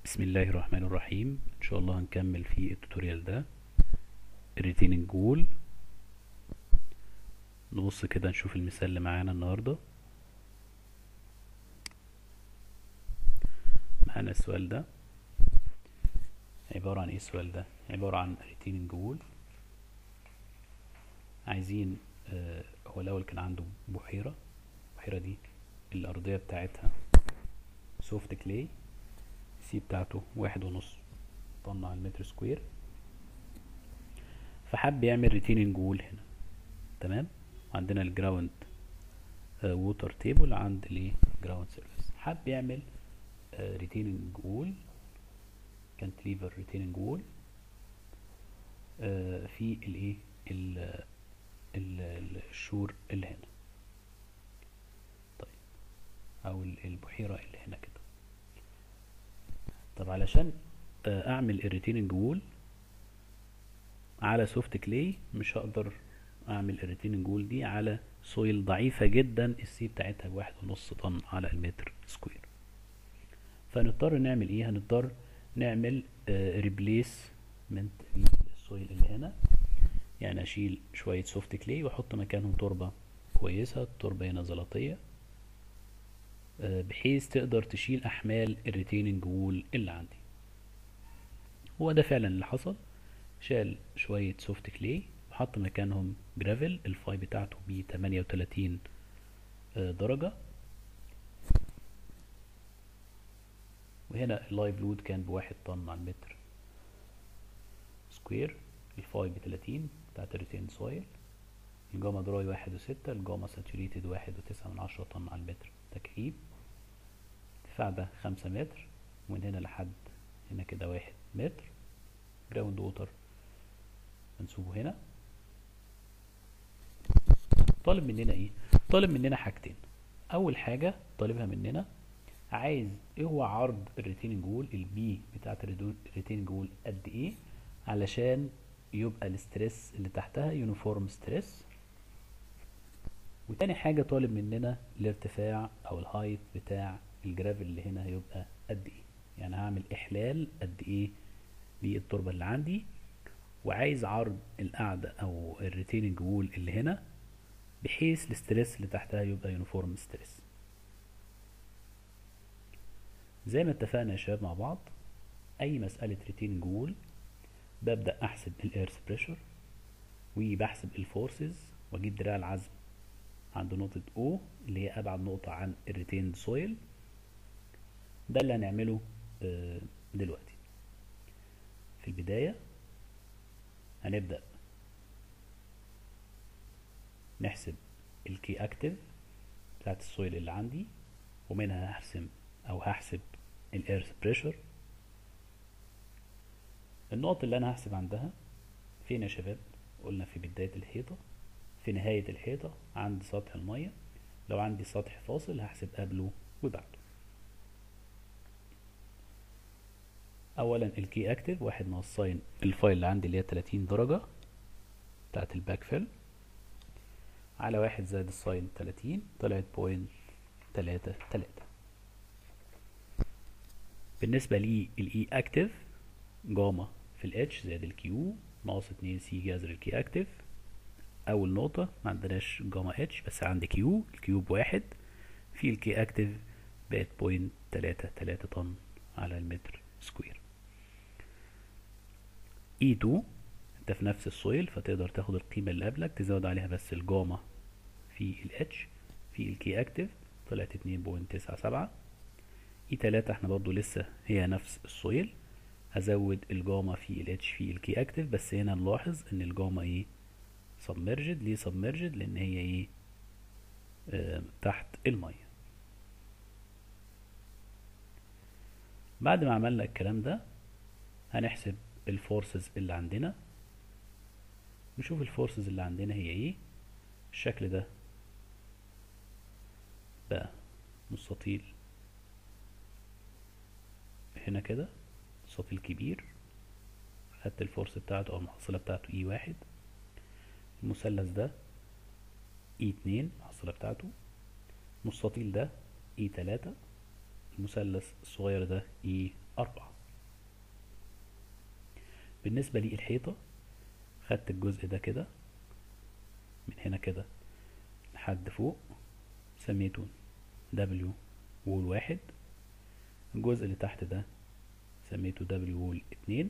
بسم الله الرحمن الرحيم ان شاء الله هنكمل في التوتوريال ده الريتيننج جول نبص كده نشوف المثال اللي معانا النهارده معانا السؤال ده عبارة عن ايه السؤال ده عبارة عن ريتيننج جول عايزين آه هو الاول كان عنده بحيرة البحيرة دي الارضية بتاعتها سوفت كلاي السي بتاعته واحد ونص طن على المتر سكوير فحب يعمل ريتيننج وول هنا تمام عندنا الجراوند ووتر تيبل عند الايه جراوند سيرفيس حب يعمل ريتيننج وول كانتليفر ريتيننج وول في الايه الشور اللي هنا طيب او البحيرة اللي هنا كده طب علشان اعمل الريتيننج وول على سوفت كلاي مش هقدر اعمل الريتيننج وول دي على سويل ضعيفة جدا السي بتاعتها بواحد ونص طن على المتر سكوير فنضطر نعمل ايه هنضطر نعمل ريبليسمنت للسويل اللي هنا يعني اشيل شوية سوفت كلاي واحط مكانهم تربة كويسة التربة هنا زلطية بحيث تقدر تشيل احمال الريتيننج وول اللي عندي هو ده فعلا اللي حصل شال شوية سوفت كلاي وحط مكانهم جرافل الفاي بتاعته ب 38 درجة وهنا اللايف لود كان بواحد طن على المتر سكوير الفاي ب 30 بتاعت الريتين سويل الجاما دراي واحد وستة الجاما ساتوريتد واحد وتسعة من عشرة طن على المتر تكعيب الارتفاع ده خمسة متر ومن هنا لحد هنا كده واحد متر جراوند ووتر منسوبه هنا طالب مننا ايه طالب مننا حاجتين اول حاجة طالبها مننا عايز ايه هو عرض الريتيننج وول البي بتاعت الريتيننج وول قد ايه علشان يبقى الاسترس اللي تحتها يونيفورم ستريس وتاني حاجة طالب مننا الارتفاع او الهايت بتاع الجرافل اللي هنا هيبقى قد ايه يعني هعمل احلال قد ايه للتربة اللي عندي وعايز عرض القاعدة او الريتيننج وول اللي هنا بحيث الاسترس اللي تحتها يبقى يونيفورم ستريس زي ما اتفقنا يا شباب مع بعض اي مسألة ريتيننج وول ببدأ احسب الايرث بريشر وبحسب الفورسز واجيب دراع العزم عند نقطة O اللي هي أبعد نقطة عن الريتيند سويل ده اللي هنعمله دلوقتي في البداية هنبدأ نحسب الكي اكتف بتاعت السويل اللي عندي ومنها هرسم او هحسب الايرث بريشر النقط اللي انا هحسب عندها فين يا شباب قلنا في بداية الحيطة في نهاية الحيطة عند سطح المية لو عندي سطح فاصل هحسب قبله وبعده اولا الكي اكتف واحد ناقص ساين الفايل اللي عندي اللي هي 30 درجة بتاعت الباك فيل على واحد زائد الساين 30 طلعت بوينت تلاتة تلاتة بالنسبة لي الاي اكتف جاما في الاتش زائد الكيو ناقص اتنين سي جذر الكي اكتف اول نقطة ما عندناش جاما اتش بس عندي كيو الكيو بواحد في الكي اكتف بقت بوينت تلاتة تلاتة طن على المتر سكوير اي 2 انت في نفس السويل فتقدر تاخد القيمة اللي قبلك تزود عليها بس الجاما في الاتش في الكي اكتف طلعت اتنين بوينت تسعة سبعة اي تلاتة احنا برضو لسه هي نفس السويل هزود الجاما في الاتش في الكي اكتف بس هنا نلاحظ ان الجاما ايه سبمرجد ليه سبمرجد لان هي ايه آه تحت المية بعد ما عملنا الكلام ده هنحسب الفورسز اللي عندنا نشوف الفورسز اللي عندنا هي ايه الشكل ده بقى مستطيل هنا كده مستطيل كبير خدت الفورس بتاعته او المحصلة بتاعته اي واحد المثلث ده اي اتنين المحصلة بتاعته المستطيل ده اي تلاتة المثلث الصغير ده اي أربعة بالنسبة للحيطة خدت الجزء ده كده من هنا كده لحد فوق سميته دبليو وول واحد الجزء اللي تحت ده سميته دبليو وول اتنين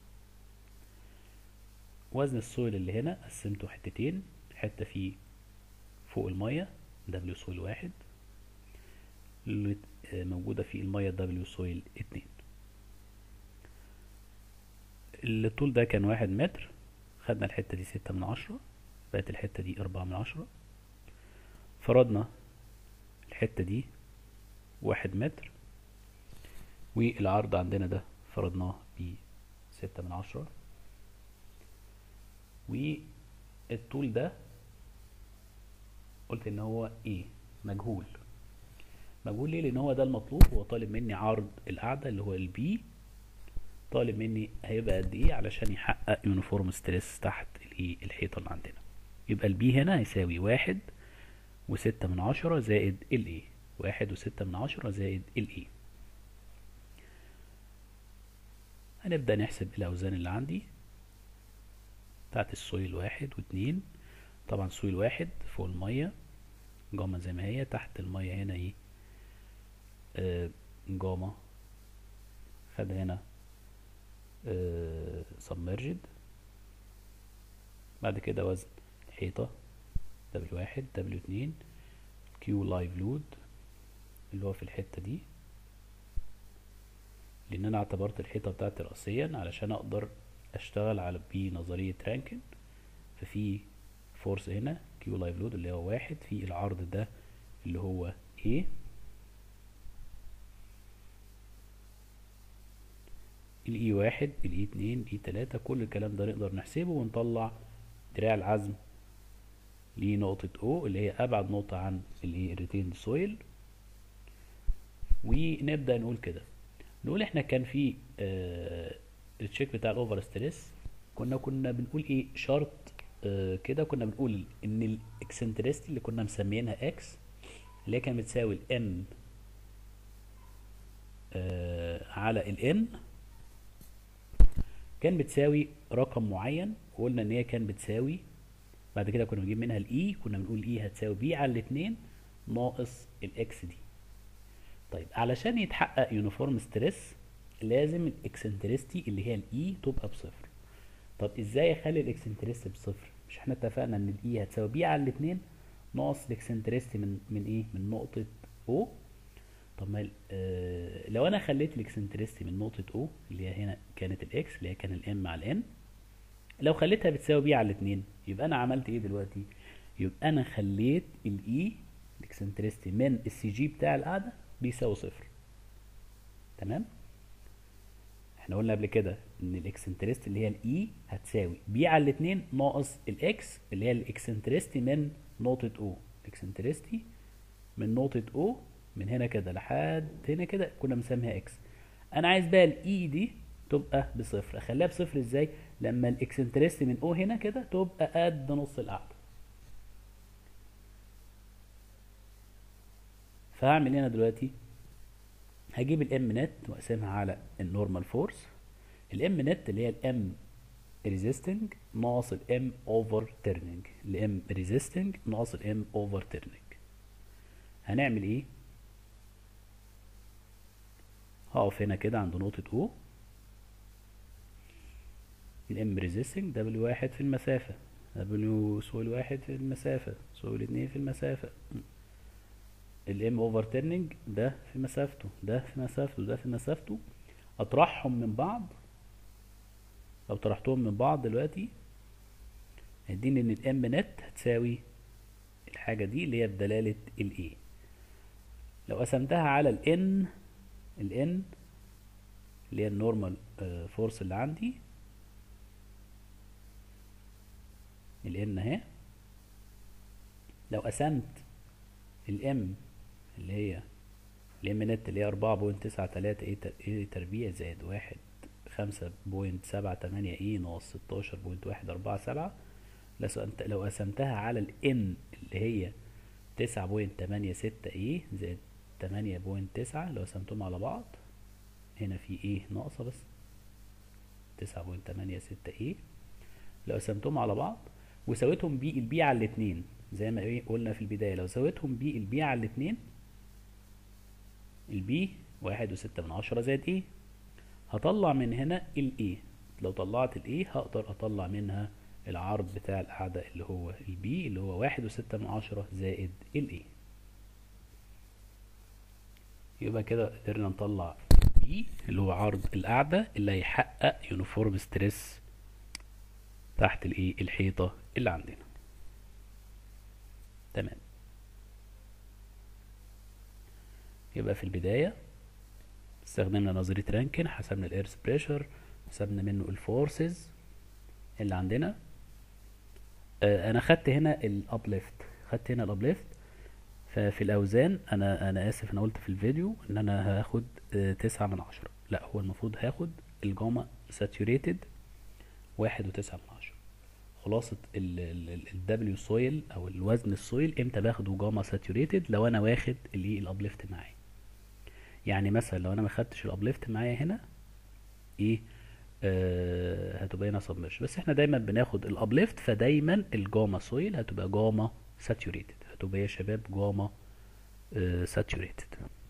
وزن السويل اللي هنا قسمته حتتين حتة فيه فوق المية دبليو سويل واحد اللي موجودة في المية دبليو سويل اتنين الطول ده كان واحد متر خدنا الحتة دي ستة من عشرة بقت الحتة دي أربعة من عشرة فرضنا الحتة دي واحد متر والعرض عندنا ده فرضناه بستة من عشرة والطول ده قلت ان هو ايه مجهول مجهول ليه لان هو ده المطلوب هو طالب مني عرض القاعدة اللي هو البي طالب مني هيبقى قد ايه علشان يحقق يونيفورم ستريس تحت الايه الحيطة اللي عندنا يبقى البي هنا هيساوي واحد وستة من عشرة زائد الايه واحد وستة من عشرة زائد الايه هنبدأ نحسب الأوزان اللي عندي بتاعت السويل واحد واتنين طبعا سويل واحد فوق المية جاما زي ما هي تحت المية هنا ايه آه جاما خد هنا آه سبمرجد بعد كده وزن الحيطة دبليو واحد دبليو اتنين كيو لايف لود اللي هو في الحتة دي لان انا اعتبرت الحيطة بتاعتي رأسيا علشان اقدر اشتغل على بنظرية رانكن ففي فورس هنا كيو لايف لود اللي هو واحد في العرض ده اللي هو A الاي واحد الاي اتنين الاي تلاتة كل الكلام ده نقدر نحسبه ونطلع دراع العزم لنقطة O اللي هي أبعد نقطة عن الايه الريتيند سويل ونبدأ نقول كده نقول احنا كان في آه التشيك بتاع الاوفر ستريس كنا كنا بنقول ايه شرط آه كده كنا بنقول ان الاكسنتريستي اللي كنا مسميينها اكس اللي هي كانت بتساوي الام آه على الان كان بتساوي رقم معين وقلنا ان هي كان بتساوي بعد كده كنا بنجيب منها الاي كنا بنقول اي هتساوي بي على الاتنين ناقص الاكس دي طيب علشان يتحقق يونيفورم ستريس لازم الاكسنتريستي اللي هي الاي تبقى بصفر طب ازاي اخلي الاكسنتريستي بصفر مش احنا اتفقنا ان الاي هتساوي بي على الاتنين ناقص الاكسنتريستي من من ايه من نقطة او طب ما آه لو انا خليت الاكسنتريستي من نقطة او اللي هي هنا كانت الاكس اللي هي كان الام على الان لو خليتها بتساوي بي على الاتنين يبقى انا عملت ايه دلوقتي يبقى انا خليت الاي الاكسنتريستي من السي جي بتاع القاعدة بيساوي صفر تمام احنا قلنا قبل كده ان الاكسنتريستي اللي هي الاي هتساوي بي على الاتنين ناقص الاكس اللي هي الاكسنتريستي من نقطة او الاكسنتريستي من نقطة او من هنا كده لحد هنا كده كنا مسميها اكس انا عايز بقى الاي دي تبقى بصفر اخليها بصفر ازاي لما الاكسنتريستي من او هنا كده تبقى قد نص القاعدة فهعمل هنا دلوقتي هجيب الام نت واقسمها على النورمال فورس الام نت اللي هي الام ريزيستنج ناقص الام اوفر تيرنينج الام ريزيستنج ناقص الام اوفر تيرنينج هنعمل ايه هقف هنا كده عند نقطة او الام ريزيستنج دبليو واحد في المسافة دبليو سويل واحد في المسافة سويل اتنين في المسافة الام اوفر تيرنينج ده في مسافته ده في مسافته ده في مسافته اطرحهم من بعض لو طرحتهم من بعض دلوقتي هيديني ان الام نت هتساوي الحاجة دي اللي هي بدلالة الاي لو قسمتها على الان الان اللي هي النورمال فورس اللي عندي الان اهي لو قسمت الام اللي هي الام نت اللي هي أربعة بوينت تسعة تلاتة ايه تربيع زائد واحد خمسة بوينت سبعة تمانية ايه ناقص ستاشر بوينت واحد أربعة سبعة لو قسمتها على الان اللي هي تسعة بوينت تمانية ستة ايه زائد تمانية بوينت تسعة لو قسمتهم على بعض هنا في ايه ناقصة بس تسعة بوينت تمانية ستة ايه لو قسمتهم على بعض وساويتهم بي البي على الاتنين زي ما ايه قلنا في البداية لو ساويتهم بي البي على الاتنين البي واحد وستة من عشرة زائد ايه هطلع من هنا الايه لو طلعت الايه هقدر اطلع منها العرض بتاع القاعدة اللي هو البي اللي هو واحد وستة من عشرة زائد الايه يبقى كده قدرنا نطلع بي اللي هو عرض القاعدة اللي هيحقق يونيفورم ستريس تحت الايه الحيطة اللي عندنا تمام يبقى في البداية استخدمنا نظرية رانكن حسبنا الإيرث بريشر حسبنا منه الفورسز اللي عندنا آه أنا خدت هنا الأبليفت خدت هنا الأبليفت ففي الأوزان أنا أنا آسف أنا قلت في الفيديو إن أنا هاخد آه تسعة من عشرة لا هو المفروض هاخد الجاما ساتوريتد واحد وتسعة من عشرة خلاصة الدبليو سويل أو الوزن السويل امتى باخده جاما ساتوريتد لو أنا واخد اللي الأبليفت معايا يعني مثلا لو انا ما خدتش الابليفت معايا هنا ايه آه هتبقى هنا سبمرش بس احنا دايما بناخد الابليفت فدايما الجاما سويل هتبقى جاما ساتوريتد هتبقى يا شباب جاما آه ساتوريتد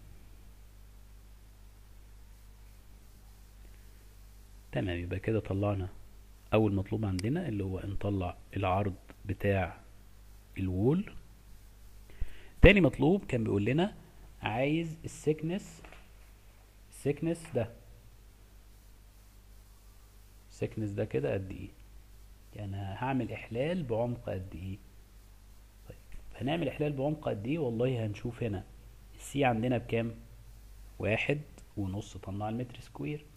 تمام يبقى كده طلعنا اول مطلوب عندنا اللي هو نطلع العرض بتاع الوول تاني مطلوب كان بيقول لنا عايز السكنس السكنس ده السكنس ده كده قد ايه يعني هعمل احلال بعمق قد ايه طيب هنعمل احلال بعمق قد ايه والله هنشوف هنا السي عندنا بكام واحد ونص طن على المتر سكوير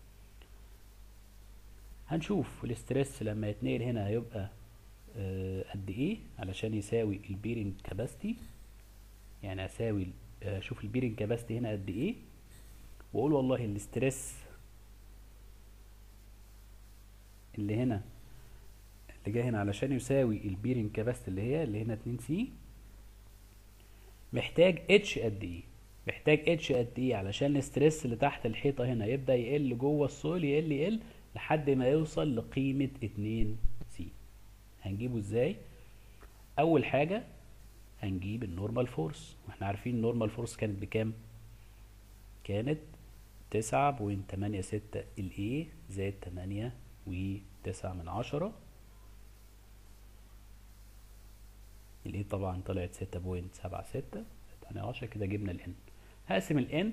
هنشوف الاسترس لما يتنقل هنا هيبقى آه قد ايه علشان يساوي البيرنج كاباستي يعني اساوي اشوف البيرنج كاباستي هنا قد ايه واقول والله الاسترس اللي هنا اللي جاي هنا علشان يساوي البيرنج كاباستي اللي هي اللي هنا 2 سي محتاج اتش قد ايه محتاج اتش قد ايه علشان الاسترس اللي تحت الحيطه هنا يبدا يقل جوه السول يقل يقل لحد ما يوصل لقيمه 2 سي هنجيبه ازاي اول حاجه هنجيب النورمال فورس واحنا عارفين النورمال فورس كانت بكام كانت تسعة بوينت تمانية ستة الاي زائد تمانية وتسعة من عشرة الاي طبعا طلعت ستة بوينت سبعة ستة تمانية عشرة كده جبنا الان هقسم الان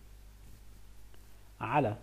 على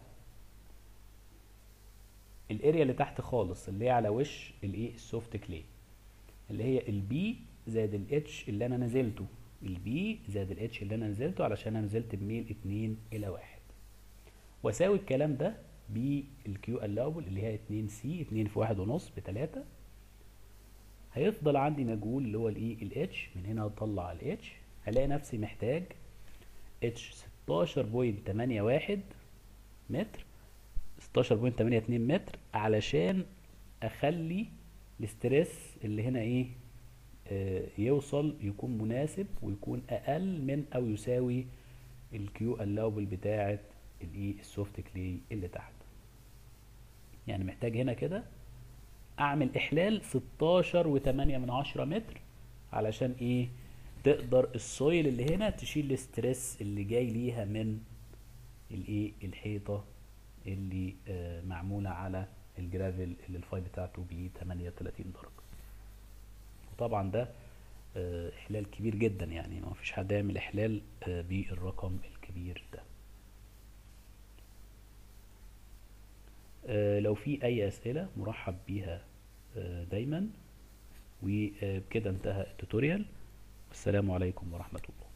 الاريا اللي تحت خالص اللي هي على وش الايه السوفت كلي اللي هي البي زائد الاتش اللي انا نزلته البي زائد الاتش اللي انا نزلته علشان انا نزلت بميل اتنين الى واحد واساوي الكلام ده بالكيو الاوبل اللي هي اتنين سي اتنين في واحد ونص بتلاتة هيفضل عندي مجهول اللي هو الايه الاتش من هنا هطلع الاتش هلاقي نفسي محتاج اتش ستاشر بوينت تمانية واحد متر ستاشر بوينت تمانية اتنين متر علشان اخلي الاسترس اللي هنا ايه يوصل يكون مناسب ويكون اقل من او يساوي الكيو الاوبل بتاعه الايه السوفت كلي اللي تحت يعني محتاج هنا كده اعمل احلال 16 و8 من عشرة متر علشان ايه تقدر السويل اللي هنا تشيل الاسترس اللي جاي ليها من الايه الحيطه اللي آه معموله على الجرافل اللي الفاي بتاعته ب 38 درجه طبعا ده احلال كبير جدا يعني ما فيش حد يعمل احلال بالرقم الكبير ده لو في اي اسئلة مرحب بيها دايما وبكده انتهى التوتوريال والسلام عليكم ورحمة الله